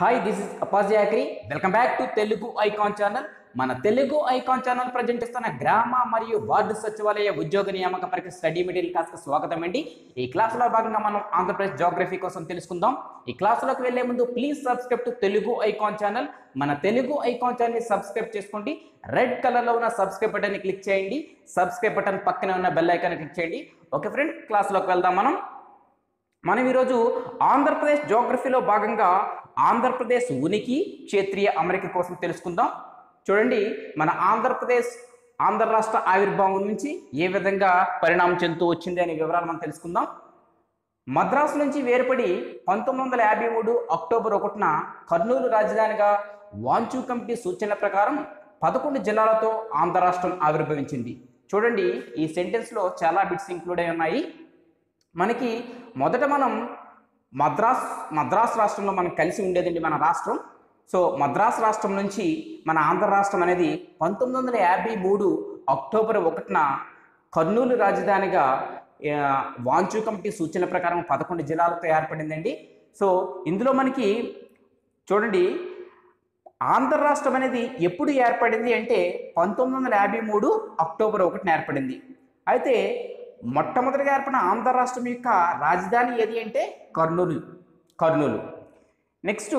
hi this is అపాజియాక్రి welcome back to Telugu icon channel మన Telugu icon channel present ఇస్తున్న గ్రామ మరియు వార్డు సచివాలయ ఉద్యోగ నియామక పరీక్ష స్టడీ మెటీరియల్ క్లాస్కి స్వాగతం అండి ఈ క్లాసులో భాగంగా మనం ఆంధ్రప్రదేశ్ జోగ్రఫీ కోసం తెలుసుకుందాం ఈ క్లాసులోకి వెళ్లే ముందు please subscribe to Telugu icon channel మన తెలుగు ఐకాన్ ఛానల్ని సబ్స్క్రైబ్ చేసుకోండి రెడ్ కలర్లో ఉన్న సబ్స్క్రైబ్ బటన్ని క్లిక్ చేయండి సబ్స్క్రైబ్ బటన్ పక్కనే ఉన్న బెల్ ఐకాన్ క్లిక్ చేయండి ఓకే ఫ్రెండ్ క్లాస్లోకి వెళ్దాం మనం మనం ఈరోజు ఆంధ్రప్రదేశ్ జోగ్రఫీలో భాగంగా ఆంధ్రప్రదేశ్ ఉనికి క్షేత్రీయ అమరిక కోసం తెలుసుకుందాం చూడండి మన ఆంధ్రప్రదేశ్ ఆంధ్ర రాష్ట్ర ఆవిర్భావం నుంచి ఏ విధంగా పరిణామం చెందుతూ వచ్చింది అనే వివరాలు మనం తెలుసుకుందాం మద్రాసు నుంచి వేరుపడి పంతొమ్మిది వందల యాభై మూడు అక్టోబర్ ఒకటిన కర్నూలు రాజధానిగా వాంచు కమిటీ సూచనల ప్రకారం పదకొండు జిల్లాలతో ఆంధ్ర రాష్ట్రం ఆవిర్భవించింది చూడండి ఈ సెంటెన్స్లో చాలా బిట్స్ ఇంక్లూడ్ అయి ఉన్నాయి మనకి మొదట మనం మద్రాస్ మద్రాస్ రాష్ట్రంలో మనకు కలిసి ఉండేదండి మన రాష్ట్రం సో మద్రాస్ రాష్ట్రం నుంచి మన ఆంధ్ర రాష్ట్రం అనేది పంతొమ్మిది వందల యాభై మూడు అక్టోబర్ ఒకటిన కర్నూలు రాజధానిగా ఆ, వాంచు కమిటీ సూచనల ప్రకారం పదకొండు జిల్లాలతో ఏర్పడిందండి సో ఇందులో మనకి చూడండి ఆంధ్ర రాష్ట్రం అనేది ఎప్పుడు ఏర్పడింది అంటే పంతొమ్మిది వందల యాభై మూడు అక్టోబర్ ఒకటిన ఏర్పడింది అయితే మొట్టమొదటిగా ఏర్పడిన ఆంధ్ర రాష్ట్రం యొక్క రాజధాని ఏది అంటే కర్నూలు కర్నూలు నెక్స్ట్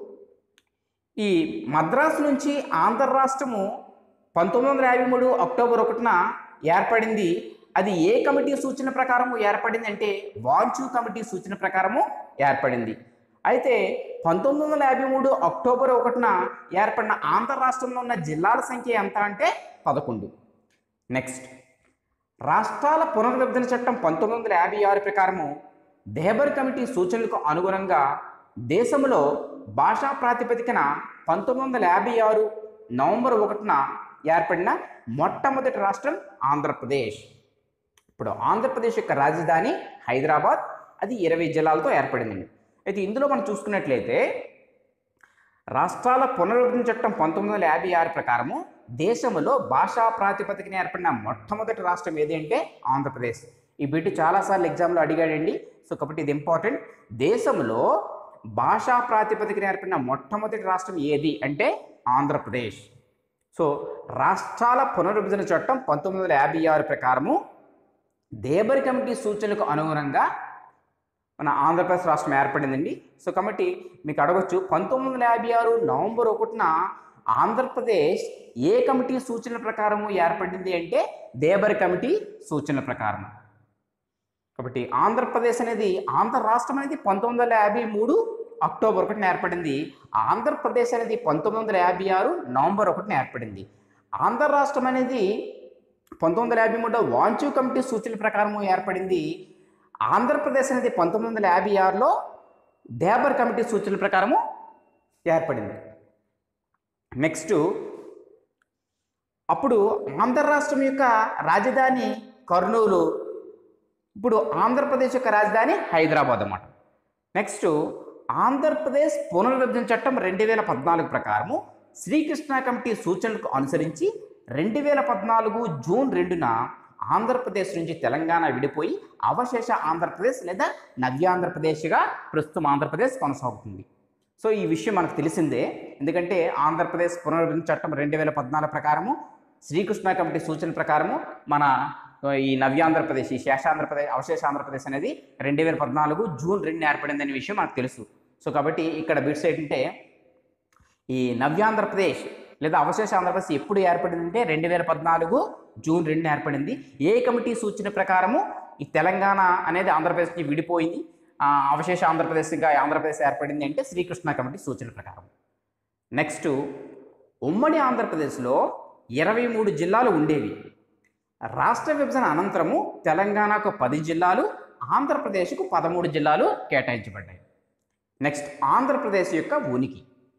ఈ మద్రాసు నుంచి ఆంధ్ర రాష్ట్రము పంతొమ్మిది వందల యాభై మూడు అక్టోబర్ ఒకటిన ఏర్పడింది అది ఏ కమిటీ సూచన ప్రకారము ఏర్పడింది అంటే వాంచు కమిటీ సూచన ప్రకారము ఏర్పడింది అయితే పంతొమ్మిది వందల యాభై మూడు అక్టోబర్ ఒకటిన ఏర్పడిన ఆంధ్ర రాష్ట్రంలో ఉన్న జిల్లాల సంఖ్య ఎంత అంటే పదకొండు నెక్స్ట్ రాష్ట్రాల పునర్విభజన చట్టం పంతొమ్మిది వందల యాభై ఆరు ప్రకారము దేబర్ కమిటీ సూచనలకు అనుగుణంగా దేశంలో భాషా ప్రాతిపదికన పంతొమ్మిది వందల యాభై ఆరు నవంబర్ ఒకటిన ఏర్పడిన మొట్టమొదటి రాష్ట్రం ఆంధ్రప్రదేశ్ ఇప్పుడు ఆంధ్రప్రదేశ్ యొక్క రాజధాని హైదరాబాద్ అది ఇరవై జిల్లాలతో ఏర్పడిందండి అయితే ఇందులో మనం చూసుకున్నట్లయితే రాష్ట్రాల పునర్విభజన చట్టం పంతొమ్మిది వందల యాభై ఆరు ప్రకారము దేశంలో భాషా ప్రాతిపదికన ఏర్పడిన మొట్టమొదటి రాష్ట్రం ఏది అంటే ఆంధ్రప్రదేశ్ ఈ బిట్ చాలాసార్లు ఎగ్జామ్లో అడిగాడండి సో కాబట్టి ఇది ఇంపార్టెంట్ దేశంలో భాషా ప్రాతిపదికన ఏర్పడిన మొట్టమొదటి రాష్ట్రం ఏది అంటే ఆంధ్రప్రదేశ్ సో రాష్ట్రాల పునర్విభజన చట్టం పంతొమ్మిది వందల యాభై ఆరు ప్రకారము దేబర్ కమిటీ సూచనలకు అనుగుణంగా మన ఆంధ్రప్రదేశ్ రాష్ట్రం ఏర్పడిందండి సో కాబట్టి మీకు అడగొచ్చు పంతొమ్మిది వందల యాభై ఆరు నవంబర్ ఒకటిన ఆంధ్రప్రదేశ్ ఏ కమిటీ సూచనల ప్రకారము ఏర్పడింది అంటే దేబర్ కమిటీ సూచనల ప్రకారం కాబట్టి ఆంధ్రప్రదేశ్ అనేది ఆంధ్ర రాష్ట్రం అనేది పంతొమ్మిది వందల యాభై మూడు అక్టోబర్ ఒకటిన ఏర్పడింది ఆంధ్రప్రదేశ్ అనేది పంతొమ్మిది వందల యాభై ఆరు నవంబర్ ఒకటిన ఏర్పడింది ఆంధ్ర రాష్ట్రం అనేది పంతొమ్మిది వందల యాభై మూడులో వాంచు కమిటీ సూచనల ప్రకారం ఏర్పడింది ఆంధ్రప్రదేశ్ అనేది పంతొమ్మిది వందల యాభై ఆరులో దేబర్ కమిటీ సూచనల ప్రకారము ఏర్పడింది నెక్స్ట్ అప్పుడు ఆంధ్ర రాష్ట్రం యొక్క రాజధాని కర్నూలు ఇప్పుడు ఆంధ్రప్రదేశ్ యొక్క రాజధాని హైదరాబాద్ అన్నమాట నెక్స్ట్ ఆంధ్రప్రదేశ్ పునర్విభజన చట్టం రెండు వేల పద్నాలుగు ప్రకారము శ్రీకృష్ణ కమిటీ సూచనలకు అనుసరించి రెండు వేల పద్నాలుగు జూన్ రెండున ఆంధ్రప్రదేశ్ నుంచి తెలంగాణ విడిపోయి అవశేష ఆంధ్రప్రదేశ్ లేదా నవ్యాంధ్రప్రదేశ్గా ప్రస్తుతం ఆంధ్రప్రదేశ్ కొనసాగుతుంది సో ఈ విషయం మనకు తెలిసిందే ఎందుకంటే ఆంధ్రప్రదేశ్ పునర్విభజన చట్టం రెండు వేల పద్నాలుగు ప్రకారము శ్రీకృష్ణ కమిటీ సూచన ప్రకారము మన ఈ నవ్యాంధ్రప్రదేశ్ ఈ శేషాంధ్రప్రదేశ్ అవశేష ఆంధ్రప్రదేశ్ అనేది రెండు వేల పద్నాలుగు జూన్ రెండు ఏర్పడిందనే విషయం మనకు తెలుసు సో కాబట్టి ఇక్కడ బిట్స్ ఏంటంటే ఈ నవ్యాంధ్రప్రదేశ్ లేదా అవశేష ఆంధ్రప్రదేశ్ ఎప్పుడు ఏర్పడిందంటే రెండు వేల పద్నాలుగు జూన్ రెండు ఏర్పడింది ఏ కమిటీ సూచన ప్రకారము ఈ తెలంగాణ అనేది ఆంధ్రప్రదేశ్కి విడిపోయింది ఆ, అవశేష ఆంధ్రప్రదేశ్గా ఆంధ్రప్రదేశ్ ఏర్పడింది అంటే శ్రీకృష్ణ కమిటీ సూచన ప్రకారం నెక్స్ట్ ఉమ్మడి ఆంధ్రప్రదేశ్లో ఇరవై మూడు జిల్లాలు ఉండేవి రాష్ట్ర విభజన అనంతరము తెలంగాణకు పది జిల్లాలు ఆంధ్రప్రదేశ్కు పదమూడు జిల్లాలు కేటాయించబడ్డాయి నెక్స్ట్ ఆంధ్రప్రదేశ్ యొక్క ఉనికి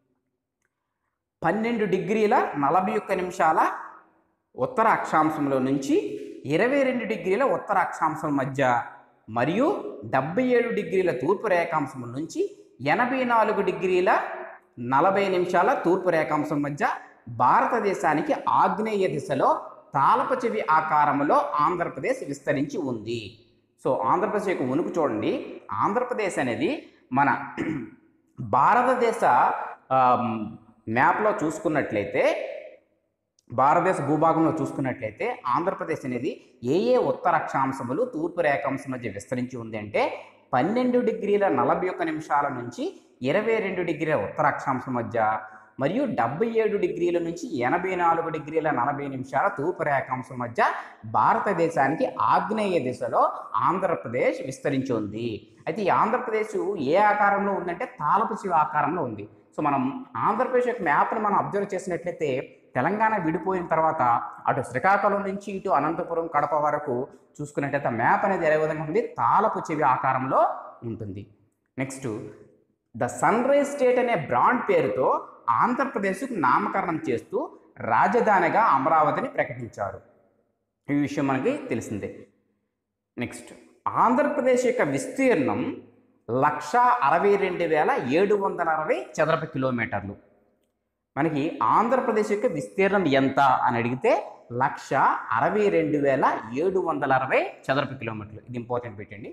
పన్నెండు డిగ్రీల నలభై ఒక్క నిమిషాల ఉత్తర అక్షాంశంలో నుంచి ఇరవై రెండు డిగ్రీల ఉత్తర అక్షాంశం మధ్య మరియు డెబ్బై ఏడు డిగ్రీల తూర్పు రేఖాంశం నుంచి ఎనభై నాలుగు డిగ్రీల నలభై నిమిషాల తూర్పు రేఖాంశం మధ్య భారతదేశానికి ఆగ్నేయ దిశలో తాళప చెవి ఆకారంలో ఆంధ్రప్రదేశ్ విస్తరించి ఉంది సో ఆంధ్రప్రదేశ్ యొక్క ఉనికి చూడండి ఆంధ్రప్రదేశ్ అనేది మన భారతదేశ ఆ, మ్యాప్లో చూసుకున్నట్లయితే భారతదేశ భూభాగంలో చూసుకున్నట్లయితే ఆంధ్రప్రదేశ్ అనేది ఏ ఏ ఉత్తర అక్షాంశములు తూర్పు రేఖాంశం మధ్య విస్తరించి ఉంది అంటే పన్నెండు డిగ్రీల నలభై ఒక్క నిమిషాల నుంచి ఇరవై రెండు డిగ్రీల ఉత్తర అక్షాంశం మధ్య మరియు డెబ్బై ఏడు డిగ్రీల నుంచి ఎనభై నాలుగు డిగ్రీల నలభై నిమిషాల తూర్పు రేఖాంశం మధ్య భారతదేశానికి ఆగ్నేయ దిశలో ఆంధ్రప్రదేశ్ విస్తరించి ఉంది అయితే ఈ ఆంధ్రప్రదేశ్ ఏ ఆకారంలో ఉందంటే తాలపు శివ ఆకారంలో ఉంది సో మనం ఆంధ్రప్రదేశ్ యొక్క మ్యాప్ని మనం అబ్జర్వ్ చేసినట్లయితే తెలంగాణ విడిపోయిన తర్వాత అటు శ్రీకాకుళం నుంచి ఇటు అనంతపురం కడప వరకు చూసుకున్నట్లయితే మ్యాప్ అనేది ఏ విధంగా ఉంది తాళపు చెవి ఆకారంలో ఉంటుంది next the sunrise state అనే బ్రాండ్ పేరుతో ఆంధ్రప్రదేశ్కు నామకరణం చేస్తూ రాజధానిగా అమరావతిని ప్రకటించారు ఈ విషయం మనకి తెలిసిందే నెక్స్ట్ ఆంధ్రప్రదేశ్ యొక్క విస్తీర్ణం లక్ష అరవై రెండు వేల ఏడు వందల అరవై చదరపు కిలోమీటర్లు మనకి ఆంధ్రప్రదేశ్ యొక్క విస్తీర్ణం ఎంత అని అడిగితే లక్ష అరవై రెండు వేల ఏడు వందల అరవై చదరపు కిలోమీటర్లు ఇది ఇంపార్టెంట్ పెట్టండి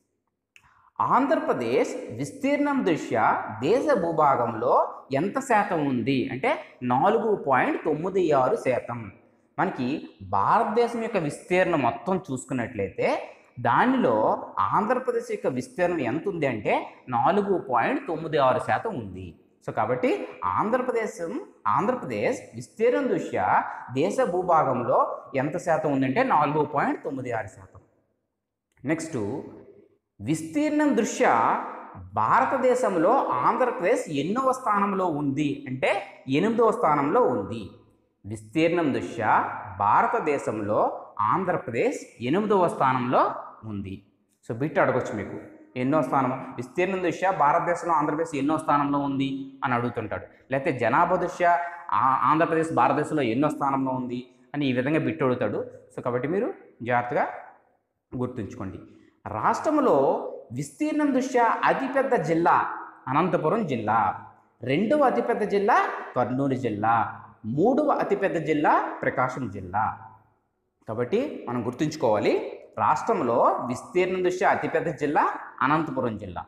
ఆంధ్రప్రదేశ్ విస్తీర్ణం దృష్ట్యా దేశ భూభాగంలో ఎంత శాతం ఉంది అంటే నాలుగు పాయింట్ తొమ్మిది ఆరు శాతం మనకి భారతదేశం యొక్క విస్తీర్ణం మొత్తం చూసుకున్నట్లయితే దానిలో ఆంధ్రప్రదేశ్ యొక్క విస్తీర్ణం ఎంత ఉంది అంటే నాలుగు పాయింట్ తొమ్మిది ఆరు శాతం ఉంది సో కాబట్టి ఆంధ్రప్రదేశం ఆంధ్రప్రదేశ్ విస్తీర్ణం దృష్ట్యా దేశ భూభాగంలో ఎంత శాతం ఉందంటే నాలుగు పాయింట్ తొమ్మిది ఆరు శాతం నెక్స్ట్ విస్తీర్ణం దృష్ట్యా భారతదేశంలో ఆంధ్రప్రదేశ్ ఎన్నవ స్థానంలో ఉంది అంటే ఎనిమిదవ స్థానంలో ఉంది విస్తీర్ణం దృష్ట్యా భారతదేశంలో ఆంధ్రప్రదేశ్ ఎనిమిదవ స్థానంలో ఉంది సో బిట్ అడగొచ్చు మీకు ఎన్నో స్థానం విస్తీర్ణం దృష్ట్యా భారతదేశంలో ఆంధ్రప్రదేశ్ ఎన్నో స్థానంలో ఉంది అని అడుగుతుంటాడు లేకపోతే జనాభా దృష్ట్యా ఆ- ఆంధ్రప్రదేశ్ భారతదేశంలో ఎన్నో స్థానంలో ఉంది అని ఈ విధంగా బిట్ అడుగుతాడు సో కాబట్టి మీరు జాగ్రత్తగా గుర్తుంచుకోండి రాష్ట్రంలో విస్తీర్ణం దృష్ట్యా అతిపెద్ద జిల్లా అనంతపురం జిల్లా రెండవ అతిపెద్ద జిల్లా కర్నూలు జిల్లా మూడవ అతిపెద్ద జిల్లా ప్రకాశం జిల్లా కాబట్టి మనం గుర్తుంచుకోవాలి రాష్ట్రంలో విస్తీర్ణం దృష్ట్యా అతిపెద్ద జిల్లా అనంతపురం జిల్లా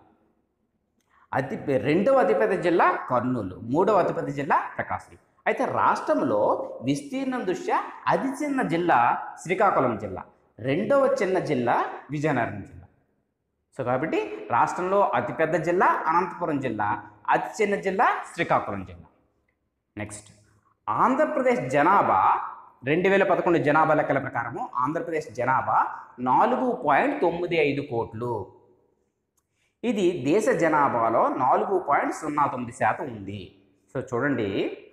అతి రెండవ అతిపెద్ద జిల్లా కర్నూలు మూడవ అతిపెద్ద జిల్లా ప్రకాశం అయితే రాష్ట్రంలో విస్తీర్ణం దృష్ట్యా అతి చిన్న జిల్లా శ్రీకాకుళం జిల్లా రెండవ చిన్న జిల్లా విజయనగరం జిల్లా సో కాబట్టి రాష్ట్రంలో అతిపెద్ద జిల్లా అనంతపురం జిల్లా అతి చిన్న జిల్లా శ్రీకాకుళం జిల్లా నెక్స్ట్ ఆంధ్రప్రదేశ్ జనాభా రెండు వేల పదకొండు జనాభా లెక్కల ప్రకారము ఆంధ్రప్రదేశ్ జనాభా నాలుగు పాయింట్ తొమ్మిది ఐదు కోట్లు ఇది దేశ జనాభాలో నాలుగు పాయింట్ సున్నా తొమ్మిది శాతం ఉంది సో చూడండి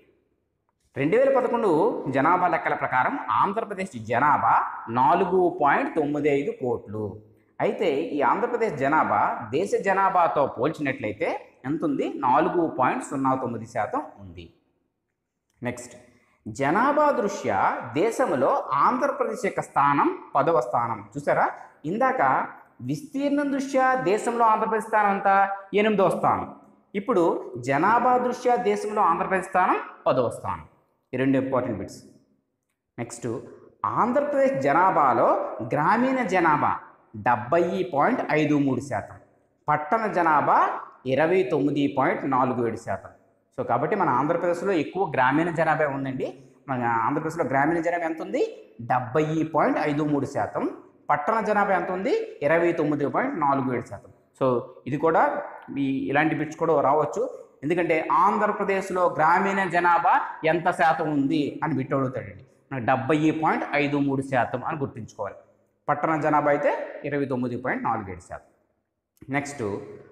రెండు వేల పదకొండు జనాభా లెక్కల ప్రకారం ఆంధ్రప్రదేశ్ జనాభా నాలుగు పాయింట్ తొమ్మిది ఐదు కోట్లు అయితే ఈ ఆంధ్రప్రదేశ్ జనాభా దేశ జనాభాతో పోల్చినట్లయితే ఎంత ఉంది నాలుగు పాయింట్ సున్నా తొమ్మిది శాతం ఉంది నెక్స్ట్ జనాభా దృష్ట్యా దేశంలో ఆంధ్రప్రదేశ్ యొక్క స్థానం పదవ స్థానం చూసారా ఇందాక విస్తీర్ణం దృష్ట్యా దేశంలో ఆంధ్రప్రదేశ్ స్థానం అంతా ఎనిమిదవ స్థానం ఇప్పుడు జనాభా దృష్ట్యా దేశంలో ఆంధ్రప్రదేశ్ స్థానం పదవ స్థానం ఈ రెండు ఇంపార్టెంట్ బిట్స్ నెక్స్ట్ ఆంధ్రప్రదేశ్ జనాభాలో గ్రామీణ జనాభా డెబ్బై పాయింట్ ఐదు మూడు శాతం పట్టణ జనాభా ఇరవై తొమ్మిది పాయింట్ నాలుగు ఏడు శాతం సో కాబట్టి మన ఆంధ్రప్రదేశ్లో ఎక్కువ గ్రామీణ జనాభా ఉందండి మన ఆంధ్రప్రదేశ్లో గ్రామీణ జనాభా ఎంత ఉంది డెబ్బై పాయింట్ ఐదు మూడు శాతం పట్టణ జనాభా ఎంత ఉంది ఇరవై తొమ్మిది పాయింట్ నాలుగు ఏడు శాతం సో ఇది కూడా ఈ ఇలాంటి బిట్స్ కూడా రావచ్చు ఎందుకంటే ఆంధ్రప్రదేశ్లో గ్రామీణ జనాభా ఎంత శాతం ఉంది అని బిట్ అడుగుతాడండి మనకు డెబ్బై పాయింట్ ఐదు మూడు శాతం అని గుర్తుంచుకోవాలి పట్టణ జనాభా అయితే ఇరవై తొమ్మిది పాయింట్ నాలుగు ఏడు శాతం నెక్స్ట్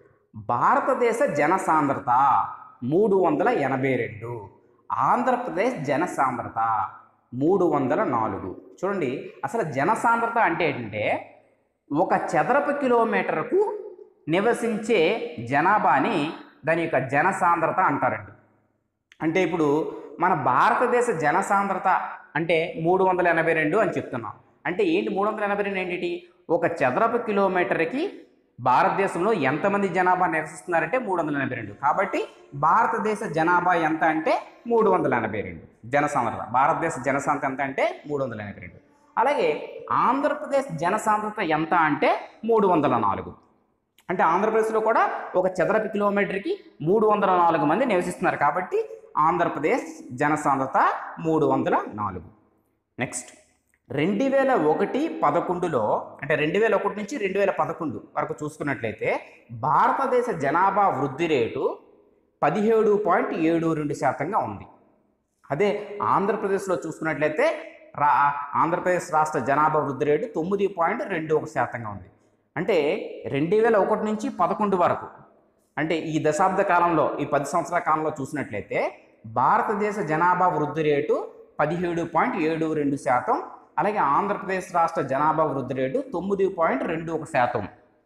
భారతదేశ జనసాంద్రత మూడు వందల ఎనభై రెండు ఆంధ్రప్రదేశ్ జనసాంద్రత మూడు వందల నాలుగు చూడండి అసలు జనసాంద్రత అంటే ఏంటంటే ఒక చదరపు కిలోమీటర్కు నివసించే జనాభాని దాని యొక్క జనసాంద్రత అంటారండి అంటే ఇప్పుడు మన భారతదేశ జనసాంద్రత అంటే మూడు వందల ఎనభై రెండు అని చెప్తున్నాం అంటే ఏంటి మూడు వందల ఎనభై రెండు ఏంటి ఒక చదరపు కిలోమీటర్కి భారతదేశంలో ఎంతమంది జనాభా నివసిస్తున్నారంటే మూడు వందల ఎనభై రెండు కాబట్టి భారతదేశ జనాభా ఎంత అంటే మూడు వందల ఎనభై రెండు జనసాంద్రత భారతదేశ జనసాంద్రత ఎంత అంటే మూడు వందల ఎనభై రెండు అలాగే ఆంధ్రప్రదేశ్ జనసాంద్రత ఎంత అంటే మూడు వందల నాలుగు అంటే ఆంధ్రప్రదేశ్లో కూడా ఒక చదరపు కిలోమీటర్కి మూడు వందల నాలుగు మంది నివసిస్తున్నారు కాబట్టి ఆంధ్రప్రదేశ్ జనసాంద్రత మూడు వందల నాలుగు నెక్స్ట్ రెండు వేల ఒకటి పదకొండులో అంటే రెండు వేల ఒకటి నుంచి రెండు వేల పదకొండు వరకు చూసుకున్నట్లయితే భారతదేశ జనాభా వృద్ధి రేటు పదిహేడు పాయింట్ ఏడు రెండు శాతంగా ఉంది అదే ఆంధ్రప్రదేశ్లో చూసుకున్నట్లయితే రా ఆంధ్రప్రదేశ్ రాష్ట్ర జనాభా వృద్ధి రేటు తొమ్మిది పాయింట్ రెండు ఒక శాతంగా ఉంది అంటే రెండు వేల ఒకటి నుంచి పదకొండు వరకు అంటే ఈ దశాబ్ద కాలంలో ఈ పది సంవత్సరాల కాలంలో చూసినట్లయితే భారతదేశ జనాభా వృద్ధి రేటు పదిహేడు పాయింట్ ఏడు రెండు శాతం అలాగే ఆంధ్రప్రదేశ్ రాష్ట్ర జనాభా వృద్ధి రేటు తొమ్మిది పాయింట్ రెండు ఒక శాతం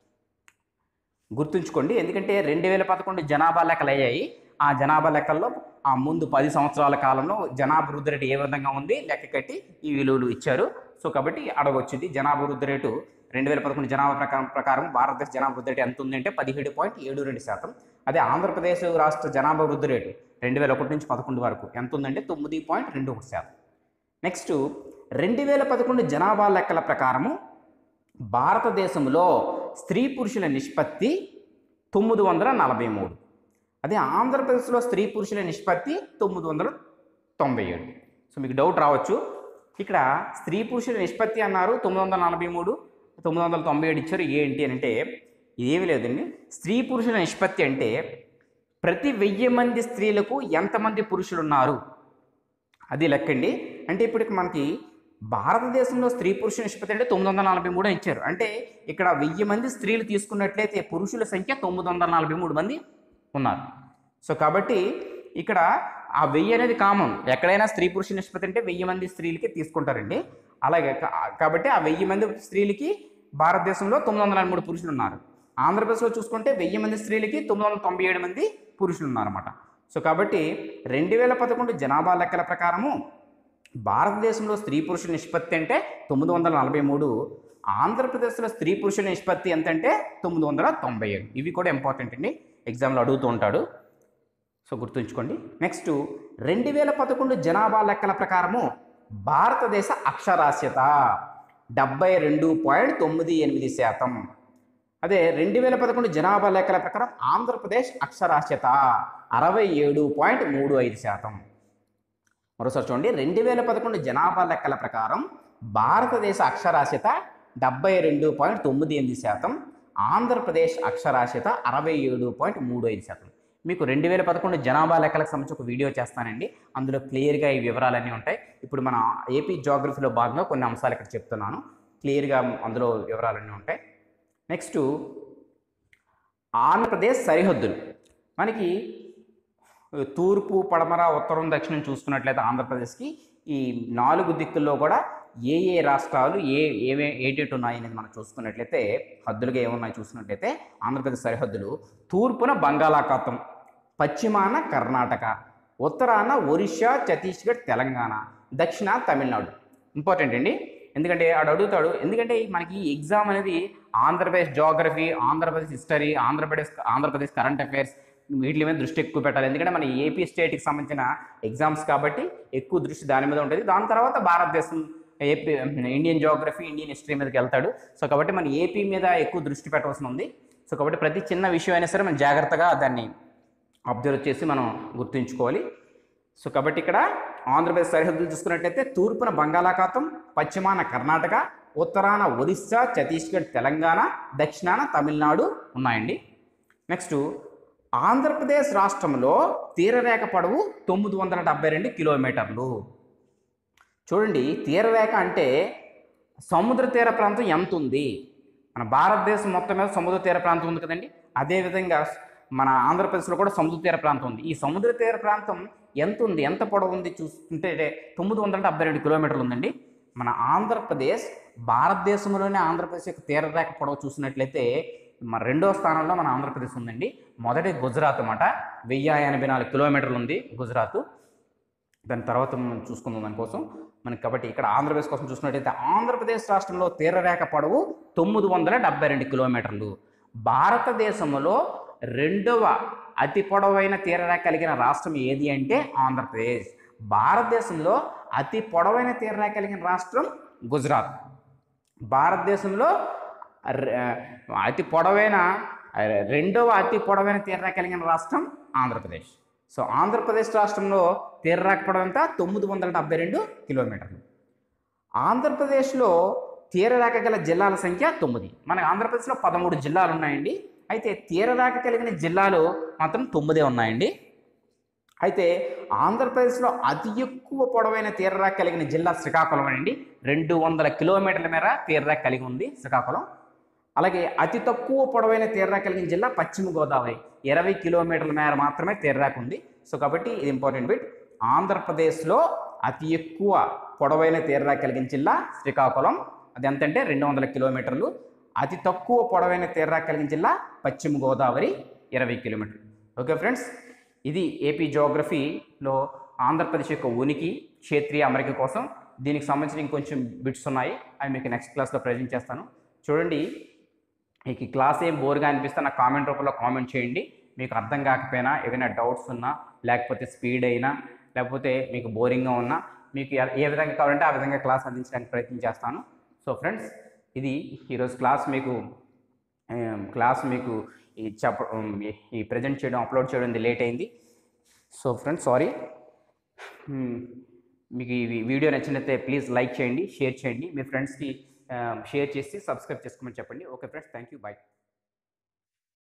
గుర్తుంచుకోండి ఎందుకంటే రెండు వేల పదకొండు జనాభా లెక్కలు అయ్యాయి ఆ జనాభా లెక్కల్లో ఆ ముందు పది సంవత్సరాల కాలంలో జనాభా వృద్ధి రేటు ఏ విధంగా ఉంది లెక్క కట్టి ఈ విలువలు ఇచ్చారు సో కాబట్టి అడగొచ్చింది జనాభా వృద్ధి రేటు రెండు వేల పదకొండు జనాభా ప్రకారం ప్రకారం భారతదేశ జనాభా వృద్ధి రేటు ఎంత ఉంది అంటే పదిహేడు పాయింట్ ఏడు రెండు శాతం అదే ఆంధ్రప్రదేశ్ రాష్ట్ర జనాభా వృద్ధి రేటు రెండు వేల ఒకటి నుంచి పదకొండు వరకు ఎంత ఉందంటే తొమ్మిది పాయింట్ రెండు ఒక శాతం నెక్స్ట్ రెండు వేల పదకొండు జనాభా లెక్కల ప్రకారము భారతదేశంలో స్త్రీ పురుషుల నిష్పత్తి తొమ్మిది వందల నలభై మూడు అదే ఆంధ్రప్రదేశ్లో స్త్రీ పురుషుల నిష్పత్తి తొమ్మిది వందల తొంభై ఏడు సో మీకు డౌట్ రావచ్చు ఇక్కడ స్త్రీ పురుషుల నిష్పత్తి అన్నారు తొమ్మిది వందల నలభై మూడు తొమ్మిది వందల తొంభై ఏడు ఇచ్చారు ఏంటి అని అంటే ఇదేమి లేదండి స్త్రీ పురుషుల నిష్పత్తి అంటే ప్రతి వెయ్యి మంది స్త్రీలకు ఎంతమంది పురుషులు ఉన్నారు అది లెక్కండి అంటే ఇప్పుడు మనకి భారతదేశంలో స్త్రీ పురుష నిష్పత్తి అంటే తొమ్మిది వందల నలభై మూడు ఇచ్చారు అంటే ఇక్కడ వెయ్యి మంది స్త్రీలు తీసుకున్నట్లయితే పురుషుల సంఖ్య తొమ్మిది వందల నలభై మూడు మంది ఉన్నారు సో కాబట్టి ఇక్కడ ఆ వెయ్యి అనేది కామన్ ఎక్కడైనా స్త్రీ పురుష నిష్పత్తి అంటే వెయ్యి మంది స్త్రీలకి తీసుకుంటారండి అలాగే కా- కాబట్టి ఆ వెయ్యి మంది స్త్రీలకి భారతదేశంలో తొమ్మిది వందల మూడు పురుషులు ఉన్నారు ఆంధ్రప్రదేశ్లో చూసుకుంటే వెయ్యి మంది స్త్రీలకి తొమ్మిది వందల తొంభై ఏడు మంది పురుషులు ఉన్నారన్నమాట సో కాబట్టి రెండు వేల పదకొండు జనాభా లెక్కల ప్రకారము భారతదేశంలో స్త్రీ పురుషుల నిష్పత్తి అంటే తొమ్మిది వందల నలభై మూడు ఆంధ్రప్రదేశ్లో స్త్రీ పురుషుల నిష్పత్తి ఎంత అంటే తొమ్మిది వందల తొంభై ఏడు ఇవి కూడా ఇంపార్టెంట్ అండి ఎగ్జామ్లో అడుగుతూ ఉంటాడు సో గుర్తుంచుకోండి నెక్స్ట్ రెండు వేల పదకొండు జనాభా లెక్కల ప్రకారము భారతదేశ అక్షరాస్యత డెబ్బై రెండు పాయింట్ తొమ్మిది ఎనిమిది శాతం అదే రెండు వేల పదకొండు జనాభా లెక్కల ప్రకారం ఆంధ్రప్రదేశ్ అక్షరాస్యత అరవై ఏడు పాయింట్ మూడు ఐదు శాతం మరోసారి చూడండి రెండు వేల పదకొండు జనాభా లెక్కల ప్రకారం భారతదేశ అక్షరాస్యత డెబ్బై రెండు పాయింట్ తొమ్మిది ఎనిమిది శాతం ఆంధ్రప్రదేశ్ అక్షరాస్యత అరవై ఏడు పాయింట్ మూడు ఐదు శాతం మీకు రెండు వేల పదకొండు జనాభా లెక్కలకు సంబంధించి ఒక వీడియో చేస్తానండి అందులో క్లియర్గా ఈ వివరాలన్నీ ఉంటాయి ఇప్పుడు మన ఏపీ జాగ్రఫీలో భాగంగా కొన్ని అంశాలు ఇక్కడ చెప్తున్నాను క్లియర్గా అందులో వివరాలన్నీ ఉంటాయి నెక్స్ట్ ఆంధ్రప్రదేశ్ సరిహద్దులు మనకి తూర్పు పడమర ఉత్తరం దక్షిణం చూసుకున్నట్లయితే ఆంధ్రప్రదేశ్కి ఈ నాలుగు దిక్కుల్లో కూడా ఏ ఏ రాష్ట్రాలు ఏ ఏవే ఏటేటి ఉన్నాయి అనేది మనం చూసుకున్నట్లయితే హద్దులుగా ఏమున్నాయి చూసుకున్నట్లయితే ఆంధ్రప్రదేశ్ సరిహద్దులు తూర్పున బంగాళాఖాతం పశ్చిమాన కర్ణాటక ఉత్తరాన ఒరిస్సా ఛత్తీస్గఢ్ తెలంగాణ దక్షిణ తమిళనాడు ఇంపార్టెంట్ అండి ఎందుకంటే ఆడు అడుగుతాడు ఎందుకంటే మనకి ఈ ఎగ్జామ్ అనేది Andhra Pradesh geography Andhra Pradesh history Andhra Pradesh Andhra Pradesh current affairs వీటి మీద దృష్టి ఎక్కువ పెట్టాలి ఎందుకంటే మన ఏపీ స్టేట్కి సంబంధించిన ఎగ్జామ్స్ కాబట్టి ఎక్కువ దృష్టి దాని మీద ఉంటుంది దాని తర్వాత భారతదేశం AP Indian geography Indian history మీదకి వెళ్తాడు సో కాబట్టి మన ఏపీ మీద ఎక్కువ దృష్టి పెట్టవలసి ఉంది సో కాబట్టి ప్రతి చిన్న విషయం అయినా సరే మనం జాగ్రత్తగా దాన్ని అబ్జర్వ్ చేసి మనం గుర్తుంచుకోవాలి సో కాబట్టి ఇక్కడ ఆంధ్రప్రదేశ్ సరిహద్దులు చూసుకున్నట్లయితే తూర్పున బంగాళాఖాతం పశ్చిమాన కర్ణాటక ఉత్తరాన ఒరిస్సా ఛత్తీస్గఢ్ తెలంగాణ దక్షిణాన తమిళనాడు ఉన్నాయండి నెక్స్ట్ ఆంధ్రప్రదేశ్ రాష్ట్రంలో తీరరేఖ పొడవు తొమ్మిది వందల డెబ్బై రెండు కిలోమీటర్లు చూడండి తీరరేఖ అంటే సముద్ర తీర ప్రాంతం ఎంత ఉంది మన భారతదేశం మొత్తం మీద సముద్ర తీర ప్రాంతం ఉంది కదండి అదేవిధంగా మన ఆంధ్రప్రదేశ్లో కూడా సముద్ర తీర ప్రాంతం ఉంది ఈ సముద్ర తీర ప్రాంతం ఎంత ఉంది ఎంత పొడవు ఉంది చూస్తుంటే తొమ్మిది వందల డెబ్బై రెండు కిలోమీటర్లు ఉందండి మన ఆంధ్రప్రదేశ్ భారతదేశంలోనే ఆంధ్రప్రదేశ్ యొక్క తీరరేఖ పొడవు చూసినట్లయితే మన రెండో స్థానంలో మన ఆంధ్రప్రదేశ్ ఉందండి మొదటి గుజరాత్ అన్నమాట వెయ్యి ఎనభై నాలుగు కిలోమీటర్లు ఉంది గుజరాత్ దాని తర్వాత మనం చూసుకుందాం దానికోసం మనకి కాబట్టి ఇక్కడ ఆంధ్రప్రదేశ్ కోసం చూసినట్టయితే ఆంధ్రప్రదేశ్ రాష్ట్రంలో తీరరేఖ పొడవు తొమ్మిది వందల డెబ్బై రెండు కిలోమీటర్లు భారతదేశంలో రెండవ అతి పొడవైన తీరరేఖ కలిగిన రాష్ట్రం ఏది అంటే ఆంధ్రప్రదేశ్ భారతదేశంలో అతి పొడవైన తీరరేఖ కలిగిన రాష్ట్రం గుజరాత్ భారతదేశంలో ర- అతి పొడవైన రెండవ అతి పొడవైన తీరరేఖ కలిగిన రాష్ట్రం ఆంధ్రప్రదేశ్ సో ఆంధ్రప్రదేశ్ రాష్ట్రంలో తీరరేఖ పొడవు ఎంత తొమ్మిది వందల డెబ్బై రెండు కిలోమీటర్లు ఆంధ్రప్రదేశ్లో తీరరేఖ గల జిల్లాల సంఖ్య తొమ్మిది మన ఆంధ్రప్రదేశ్లో పదమూడు జిల్లాలు ఉన్నాయండి అయితే తీరరేఖ కలిగిన జిల్లాలు మాత్రం తొమ్మిదే ఉన్నాయండి అయితే ఆంధ్రప్రదేశ్లో అతి ఎక్కువ పొడవైన తీరరేఖ కలిగిన జిల్లా శ్రీకాకుళం అండి రెండు వందల కిలోమీటర్ల మేర తీరరేఖ కలిగి ఉంది శ్రీకాకుళం అలాగే అతి తక్కువ పొడవైన తీరరేఖ కలిగిన జిల్లా పశ్చిమ గోదావరి ఇరవై కిలోమీటర్ల మేర మాత్రమే తీరరేఖ ఉంది సో కాబట్టి ఇది ఇంపార్టెంట్ బిట్ ఆంధ్రప్రదేశ్లో అతి ఎక్కువ పొడవైన తీరరేఖ కలిగిన జిల్లా శ్రీకాకుళం అది ఎంతంటే రెండు వందల కిలోమీటర్లు అతి తక్కువ పొడవైన తీరరేఖ కలిగిన జిల్లా పశ్చిమ గోదావరి ఇరవై కిలోమీటర్లు ఓకే ఫ్రెండ్స్ ఇది ఏపీ జోగ్రఫీలో ఆంధ్రప్రదేశ్ యొక్క ఉనికి క్షేత్రీయ అమరిక కోసం దీనికి సంబంధించిన ఇంకొంచెం బిట్స్ ఉన్నాయి అవి మీకు నెక్స్ట్ క్లాస్లో ప్రజెంట్ చేస్తాను చూడండి మీకు ఈ క్లాస్ ఏం బోర్గా అనిపిస్తే నాకు కామెంట్ రూపంలో కామెంట్ చేయండి మీకు అర్థం కాకపోయినా ఏదైనా డౌట్స్ ఉన్నా లేకపోతే స్పీడ్ అయినా లేకపోతే మీకు బోరింగ్గా ఉన్నా మీకు ఎ- ఏ విధంగా కావాలంటే ఆ విధంగా క్లాస్ అందించడానికి ప్రయత్నం చేస్తాను సో ఫ్రెండ్స్ ఇది ఈరోజు క్లాస్ మీకు ఏం, క్లాస్ మీకు ఈ చెప్ప ఉమ్, ఈ- ఈ ప్రజెంట్ చేయడం అప్లోడ్ చేయడం ఇది లేట్ అయింది సో ఫ్రెండ్స్ సారీ మీకు ఈ వీడియో నచ్చినట్లయితే ప్లీజ్ లైక్ చేయండి షేర్ చేయండి మీ ఫ్రెండ్స్కి షేర్ చేసి సబ్స్క్రైబ్ చేసుకోమని చెప్పండి okay friends thank you bye